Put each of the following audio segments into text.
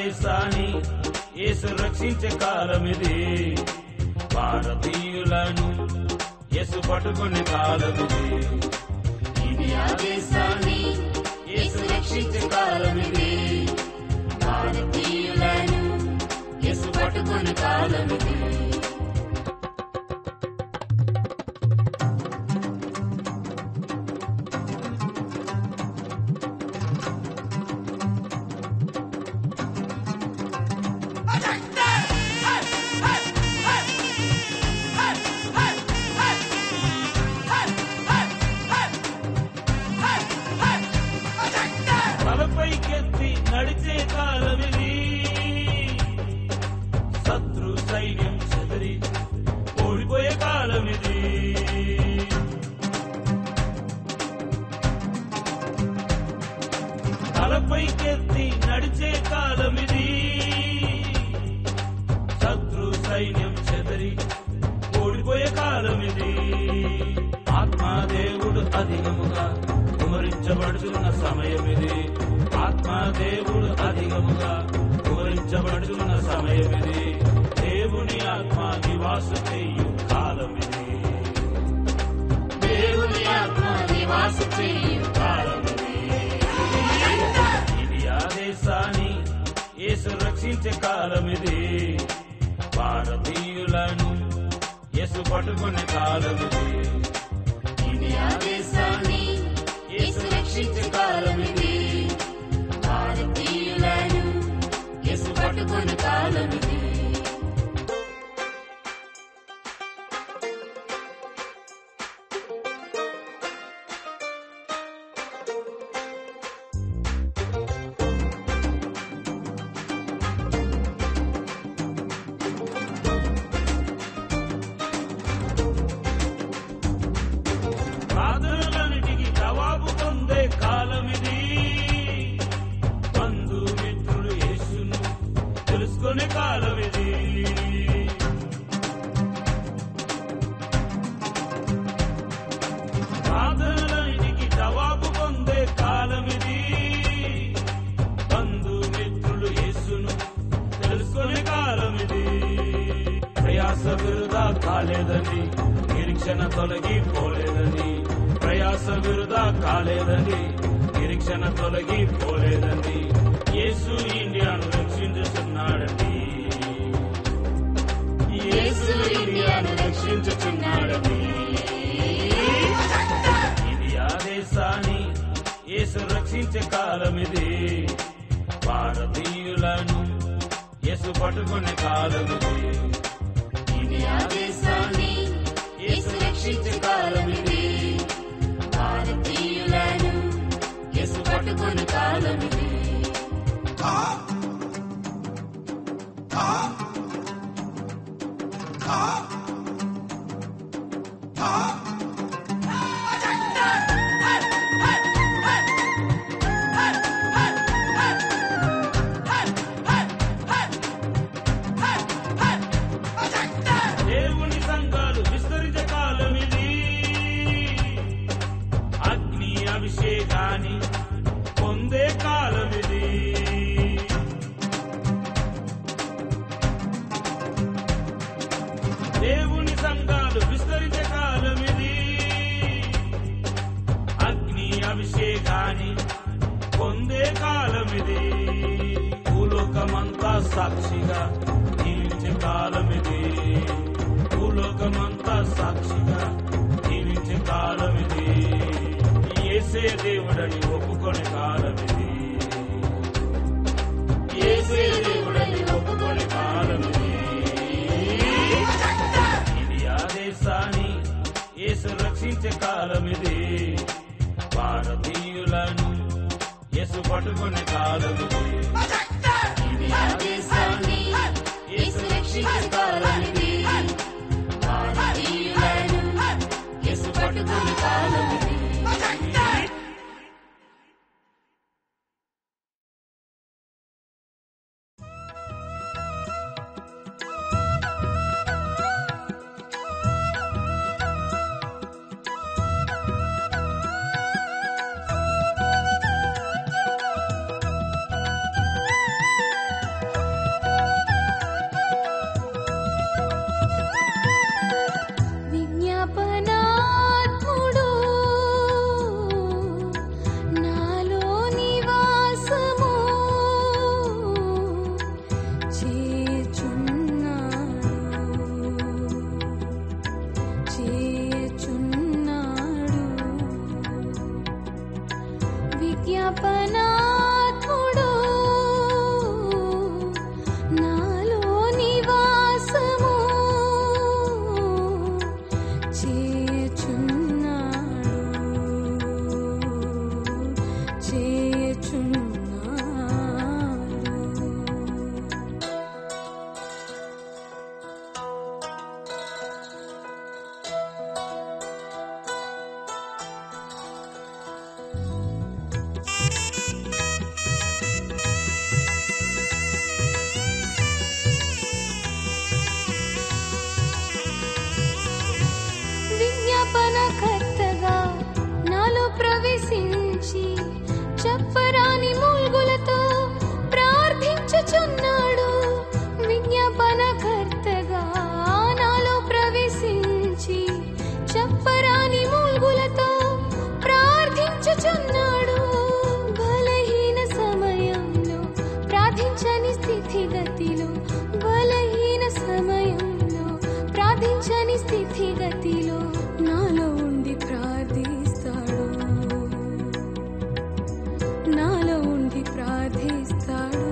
దేశాన్ని యేసు రక్షించే కాలమిది భారతీయులను యేసు పట్టుకునే కాలమిది ఇండియా దేశాన్ని యేసు రక్షించే కాలమిది భారతీయులను యేసు పట్టుకుని కాలమిది తలపైకెత్తి నడిచే కాలమిది శత్రు సైన్యం చెదిరి ఓడిపోయే కాలమిది తలపైకెత్తి నడిచే కాలమిది శత్రు సైన్యం చెదరి ఓడిపోయే కాలమిది ఆత్మదేవుడు అధికముగా కుమరించబడుతున్న సమయమిది ఆత్మదేవుడు అధికముగా కుమరించబడుతున్న సమయమిది దేవుని ఆత్మ నివాస చేయు కాలమిది దేవుని ఆత్మ నివాస చేయు కాలమిది ఇది ఆ దేశాన్ని యేసు రక్షించే కాలమిది భారతీయులను యేసు పట్టుకునే కాలమిది ఇండియా దేశాన్ని యేసు రక్షించే కాలమిది భారతీయులను యేసు పట్టుకుని కాలమిది ప్రార్థనలన్నిటికీ జవాబు పొందే కాలమిది బంధుమిత్రులు యేసును తెలుసుకునే కాలమిది ప్రార్థనలన్నిటికీ జవాబు పొందే కాలమిది బంధుమిత్రులు యేసును తెలుసుకునే కాలమిది ప్రయాస విరుదా కాలేదని నిరీక్షణ తొలగిపోలేదని ప్రయాస విరుదా కాలేదని నిరీక్షణ తొలగిపోలేదని యేసు ఇండియాను రక్షించుతున్నాడండి యేసు ఇండియాను రక్షించుచున్నాడని ఇది ఆ దేశాన్ని యేసు రక్షించే కాలమిది భారతీయులను యేసు పట్టుకునే కాలమిది ఇండియా దేశాన్ని యేసు రక్షించే కాలమిది భారతీయులను యేసు పట్టుకుని కాలమిది దేవుని సంఘాలు విస్తరించే కాలమిది అగ్ని అభిషేకాన్ని పొందే కాలమిది దేవుని సంఘాలు విస్తరించే కాలమిది అగ్ని అభిషేకాన్ని పొందే కాలమిది భూలోకమంతా సాక్షిగా జీవించే కాలమిది భూలోకమంతా సాక్షిగా జీవించే కాలమిది ఏసే దేవుడని ఒప్పుకొని కాలమిది ఏసే దేవుడని ఒప్పుకొని కాలమిది ఇది ఆ దేశాన్ని యేసు రక్షించే కాలమిది భారతీయులను యేసు పట్టుకునే కాలమిది ఇండియా దేశాన్ని యేసు రక్షించే కాలమిది భారతీయులను యేసు పట్టుకుని కాలమిది ఆ ఊహించని స్థితిగతిలో నాలో ఉండి ప్రార్థిస్తాడు నాలో ఉండి ప్రార్థిస్తాడు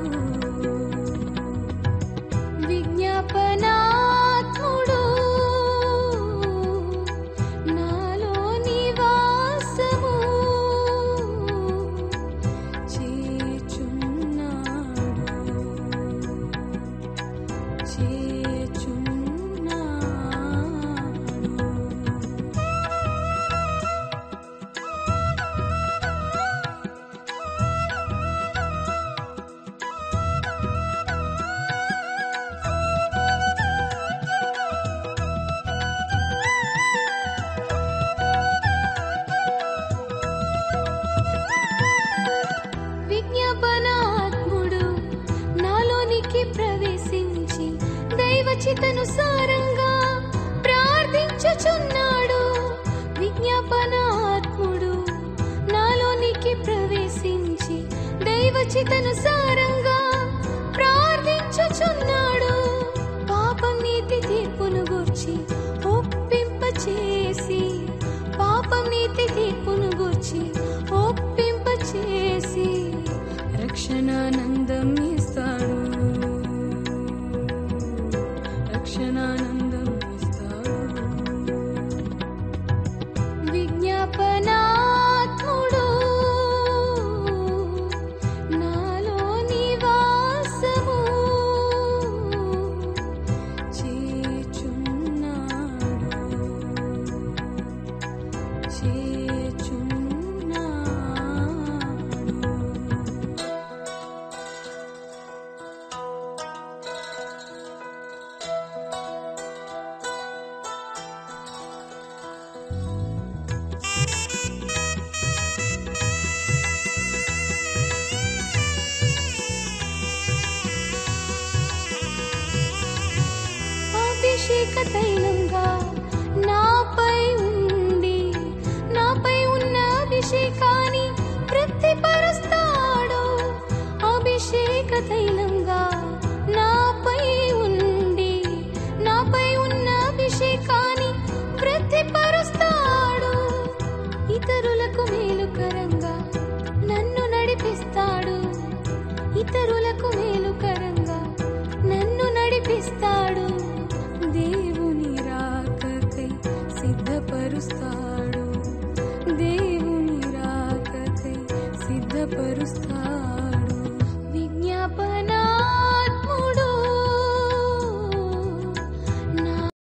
విజ్ఞాపనాత్ముడు నాలో నివాసము చేచున్నాడు చేచున్నాడు విజ్ఞాపనాత్ముడు నాలోనికి ప్రవేశించి దైవచితనుసారంగా ప్రార్థించుచున్నాడు విజ్ఞాపనాత్ముడు నాలోనికి ప్రవేశించి దైవచితనుసారంగా ప్రార్థించుచున్నాడు పాపం నీతి తీర్పును గూర్చి ఒప్పింప చేసి పాపం నీతి తీర్పును గూర్చి ఒప్పింప చేసి రక్షణానందం ఇస్తాడు రక్షణానందం ఇస్తాడు విజ్ఞాపనాత్ముడు నాలో నివాసము చేచున్నాడు చేచున్నాడు అభిషేక తైలంగా నాపై ఉండి నాపై ఉన్న అభిషేకాన్ని ప్రతిపరుస్తాడు అభిషేక తైలంగా నాపై ఉండి నాపై ఉన్న అభిషేకాన్ని ప్రతిపరుస్తాడు ఇతరులకు మేలుకరంగా నన్ను నడిపిస్తాడు ఇతరులకు మేలుకరంగా నన్ను నడిపిస్తాడు దేవుని రాకకై సిద్ధపరుస్తాడు